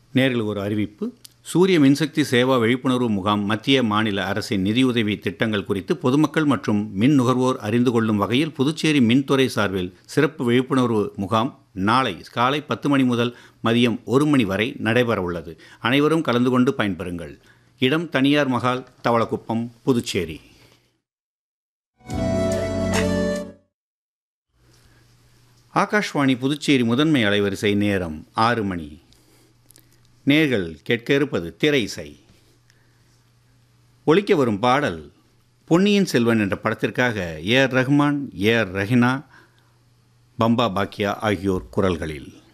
நேர்களுக்கு ஒரு அறிவிப்பு சூரிய மின்சக்தி சேவா விழிப்புணர்வு முகாம் மத்திய மாநில அரசின் நிதியுதவி திட்டங்கள் குறித்து பொதுமக்கள் மற்றும் மின் நுகர்வோர் அறிந்து கொள்ளும் வகையில் புதுச்சேரி மின்துறை சார்பில் சிறப்பு விழிப்புணர்வு முகாம் நாளை காலை பத்து மணி முதல் மதியம் ஒரு மணி வரை நடைபெற உள்ளது அனைவரும் கலந்து கொண்டு பயன்பெறுங்கள் இடம் தனியார் மகால் தவளக்குப்பம் புதுச்சேரி ஆகாஷ்வாணி புதுச்சேரி முதன்மை அலைவரிசை நேரம் ஆறு மணி நேர்கள் கேட்க இருப்பது திரை இசை ஒலிக்க வரும் பாடல் பொன்னியின் செல்வன் என்ற படத்திற்காக A R Rahman A R Raihanah Bamba Bakya ஆகியோர் குரல்களில்